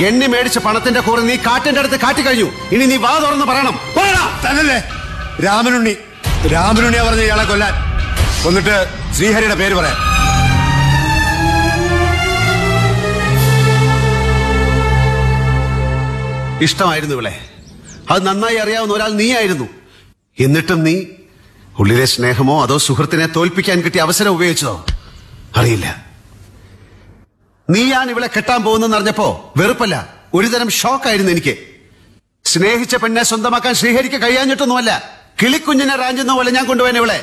എണ്ണി മേടിച്ച പണത്തിന്റെ കൂടെ നീ കാറ്റിന്റെ അടുത്ത് കാറ്റി കഴിഞ്ഞു ഇനി നീ വാ തുറന്ന് പറയണം പോടാ. തന്നല്ലേ രാമനുണ്ണി രാമനുണ്ണിയാ പറഞ്ഞ ഇയാളെ കൊല്ലാൻ കൊന്നിട്ട് ശ്രീഹരിയുടെ പേര് പറയാം ഇഷ്ടമായിരുന്നു ഇവളെ അത് നന്നായി അറിയാവുന്ന ഒരാൾ നീയായിരുന്നു എന്നിട്ടും നീ ഉള്ളിലെ സ്നേഹമോ അതോ സുഹൃത്തിനെ തോൽപ്പിക്കാൻ കിട്ടിയ അവസരം ഉപയോഗിച്ചതോ അറിയില്ല നീയാണ് ഇവളെ കെട്ടാൻ പോകുന്നെന്ന് അറിഞ്ഞപ്പോ വെറുപ്പല്ല ഒരുതരം ഷോക്കായിരുന്നു എനിക്ക് സ്നേഹിച്ച പെണ്ണെ സ്വന്തമാക്കാൻ ശ്രീഹരിക്ക് കഴിയാഞ്ഞിട്ടൊന്നുമല്ല കിളിക്കുഞ്ഞിനെ റാഞ്ചുന്ന പോലെ ഞാൻ കൊണ്ടുപോയനെ ഇവളെ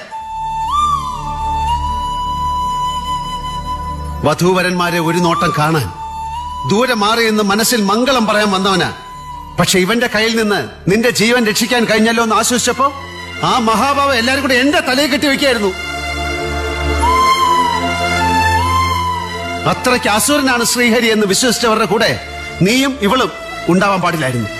വധൂവരന്മാരെ ഒരു നോട്ടം കാണാൻ ദൂരെ മാറി എന്ന് മനസ്സിൽ മംഗളം പറയാൻ വന്നവനാ പക്ഷെ ഇവന്റെ കയ്യിൽ നിന്ന് നിന്റെ ജീവൻ രക്ഷിക്കാൻ കഴിഞ്ഞല്ലോ എന്ന് ആശ്വസിച്ചപ്പോ ആ മഹാഭാവം എല്ലാരും കൂടെ എന്റെ തലയിൽ കെട്ടി വെക്കായിരുന്നു അത്രയ്ക്ക് അസുരനാണ് ശ്രീഹരി എന്ന് വിശ്വസിച്ചവരുടെ കൂടെ നീയും ഇവളും ഉണ്ടാവാൻ പാടില്ലായിരുന്നു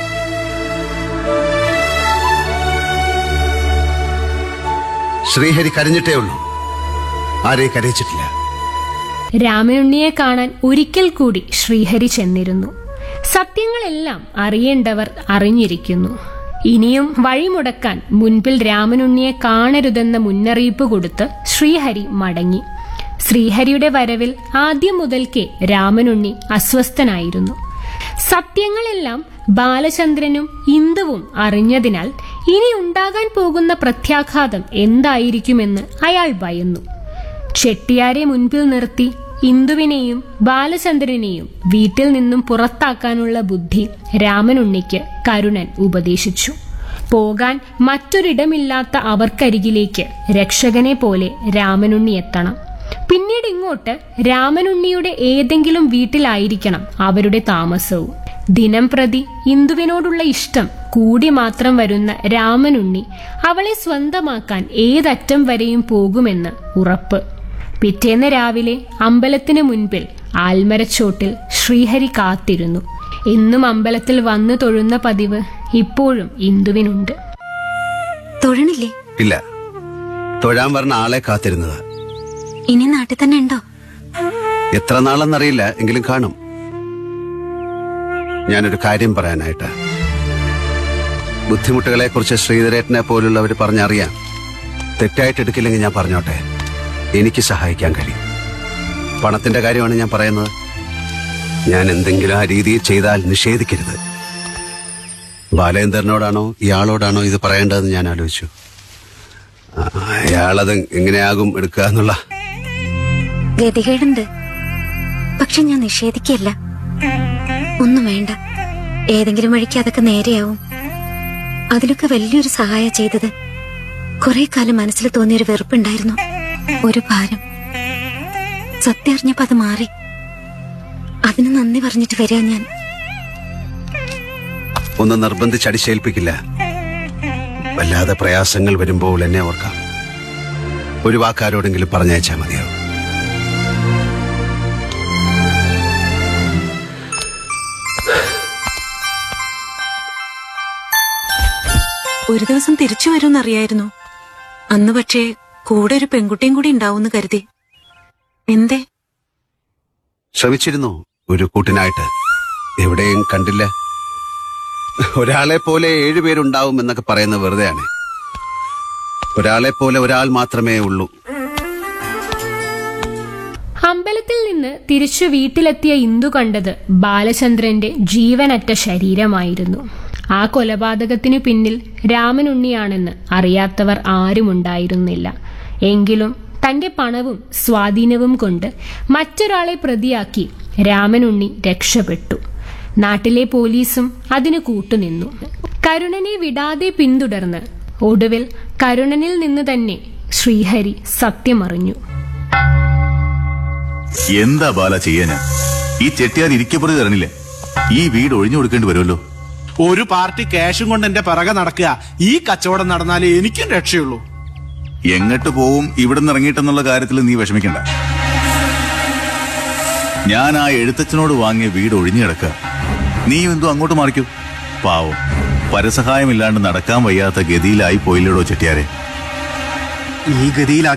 ശ്രീഹരി കരഞ്ഞിട്ടേ ഉള്ളൂ ആരെയും കരയിച്ചിട്ടില്ല രാമനുണ്ണിയെ കാണാൻ ഒരിക്കൽ കൂടി ശ്രീഹരി ചെന്നിരുന്നു സത്യങ്ങളെല്ലാം അറിയേണ്ടവർ അറിഞ്ഞിരിക്കുന്നു ഇനിയും വഴിമുടക്കാൻ മുൻപിൽ രാമനുണ്ണിയെ കാണരുതെന്ന മുന്നറിയിപ്പ് കൊടുത്ത് ശ്രീഹരി മടങ്ങി ശ്രീഹരിയുടെ വരവിൽ ആദ്യം മുതൽക്കേ രാമനുണ്ണി അസ്വസ്ഥനായിരുന്നു സത്യങ്ങളെല്ലാം ബാലചന്ദ്രനും ഇന്ദുവും അറിഞ്ഞതിനാൽ ഇനി ഉണ്ടാകാൻ പോകുന്ന പ്രത്യാഘാതം എന്തായിരിക്കുമെന്ന് അയാൾ ഭയന്നു ചെട്ടിയാരെ മുൻപിൽ നിർത്തി ഇന്ദുവിനെയും ബാലചന്ദ്രനെയും വീട്ടിൽ നിന്നും പുറത്താക്കാനുള്ള ബുദ്ധി രാമനുണ്ണിക്ക് കരുണൻ ഉപദേശിച്ചു പോകാൻ മറ്റൊരിടമില്ലാത്ത അവർക്കരികിലേക്ക് രക്ഷകനെ പോലെ രാമനുണ്ണി എത്തണം പിന്നീട് ഇങ്ങോട്ട് രാമനുണ്ണിയുടെ ഏതെങ്കിലും വീട്ടിലായിരിക്കണം അവരുടെ താമസവും ദിനം പ്രതി ഇന്ദുവിനോടുള്ള ഇഷ്ടം കൂടി മാത്രം വരുന്ന രാമനുണ്ണി അവളെ സ്വന്തമാക്കാൻ ഏതറ്റം വരെയും പോകുമെന്ന് ഉറപ്പ് പിറ്റേന്ന് രാവിലെ അമ്പലത്തിന് മുൻപിൽ ആൽമരച്ചോട്ടിൽ ശ്രീഹരി കാത്തിരുന്നു എന്നും അമ്പലത്തിൽ വന്നു തൊഴുന്ന പതിവ് ഇപ്പോഴും ഇന്ദുവിനുണ്ട് തൊഴണില്ലേ ഇല്ല തൊഴാൻ പറഞ്ഞ ആളെ കാത്തിരുന്നത് ഇനി നാട്ടിൽ തന്നെ ഉണ്ടോ എത്ര നാളെന്നറിയില്ല എങ്കിലും കാണും ഞാനൊരു കാര്യം പറയാനായിട്ട് ബുദ്ധിമുട്ടുകളെ കുറിച്ച് ശ്രീധരേട്ടനെ പോലുള്ളവർ പറഞ്ഞറിയാം തെറ്റായിട്ട് എടുക്കില്ലെങ്കിൽ ഞാൻ പറഞ്ഞോട്ടെ എനിക്ക് സഹായിക്കാൻ കഴിയും പണത്തിന്റെ കാര്യമാണ് ഞാൻ പറയുന്നത് ഞാൻ എന്തെങ്കിലും ആ രീതിയിൽ ചെയ്താൽ നിഷേധിക്കരുത് ബാലേന്ദ്രനോടാണോ ഇയാളോടാണോ ഇത് പറയേണ്ടതെന്ന് ഞാൻ ആലോചിച്ചു ആ, അയാളത് എങ്ങനെയാകും എടുക്കുക എന്നുള്ള ഗതികേടുണ്ട് പക്ഷെ ഞാൻ നിഷേധിക്കല്ല ഒന്നും വേണ്ട ഏതെങ്കിലും വഴിക്ക് അതൊക്കെ നേരെയാവും അതിലൊക്കെ വലിയൊരു സഹായ ചെയ്തത് കുറെ കാലം മനസ്സിൽ തോന്നിയൊരു വെറുപ്പുണ്ടായിരുന്നു ഒരു ഭാരം സത്യം അറിഞ്ഞപ്പോ അത് മാറി അതിന് നന്ദി പറഞ്ഞിട്ട് വരിക ഞാൻ ഒന്ന് നിർബന്ധിച്ച് അടിച്ചേൽപ്പിക്കില്ല വല്ലാതെ പ്രയാസങ്ങൾ വരുമ്പോൾ എന്നെ ഓർക്കാം ഒരു വാക്കാരോടെങ്കിലും പറഞ്ഞയച്ചാൽ മതിയാവും ഒരു ദിവസം തിരിച്ചു വരുമെന്നറിയായിരുന്നു അന്ന് പക്ഷേ കൂടെ ഒരു പെൺകുട്ടിയും കൂടി ഉണ്ടാവുമെന്ന് കരുതി എന്തേ ശ്രമിച്ചിരുന്നു ഒരു കൂട്ടിനായിട്ട് എവിടെയും കണ്ടില്ല ഒരാളെ പോലെ ഏഴുപേരുണ്ടാവും എന്നൊക്കെ പറയുന്നത് വെറുതെയാണ് ഒരാളെ പോലെ ഒരാൾ മാത്രമേ ഉള്ളൂ അമ്പലത്തിൽ നിന്ന് തിരിച്ചു വീട്ടിലെത്തിയ ഇന്ദു കണ്ടത് ബാലചന്ദ്രന്റെ ജീവനറ്റ ശരീരമായിരുന്നു ആ കൊലപാതകത്തിനു പിന്നിൽ രാമനുണ്ണിയാണെന്ന് അറിയാത്തവർ ആരുമുണ്ടായിരുന്നില്ല എങ്കിലും തന്റെ പണവും സ്വാധീനവും കൊണ്ട് മറ്റൊരാളെ പ്രതിയാക്കി രാമനുണ്ണി രക്ഷപ്പെട്ടു നാട്ടിലെ പോലീസും അതിനു കൂട്ടുനിന്നു കരുണനെ വിടാതെ പിന്തുടർന്ന് ഒടുവിൽ കരുണനിൽ നിന്ന് തന്നെ ശ്രീഹരി സത്യമറിഞ്ഞു എന്താ ബാല ചെയ്യാന് ഈ ചെട്ടിയാർ ഇരിക്കപ്പുറത്ത് തരണില്ലേ ഈ വീട് ഒഴിഞ്ഞു കൊടുക്കേണ്ടി വരുമല്ലോ ഒരു പാർട്ടി ക്യാഷും കൊണ്ട് എന്റെ പിറകെ നടക്കുക ഈ കച്ചവടം നടന്നാലേ എനിക്കും രക്ഷയുള്ളൂ എങ്ങോട്ട് പോവും ഇവിടുന്ന് ഇറങ്ങിയിട്ടെന്നുള്ള കാര്യത്തിൽ നീ വിഷമിക്കണ്ട ഞാൻ ആ എഴുത്തച്ഛനോട് വാങ്ങിയ വീട് ഒഴിഞ്ഞു കിടക്കുക നീ എന്തോ അങ്ങോട്ട് മാറിക്കൂ പാവം പരസഹായമില്ലാണ്ട് നടക്കാൻ വയ്യാത്ത ഗതിയിലായി പോയില്ലടോ ചെട്ടിയാരെ ഈ ഗതിയിൽ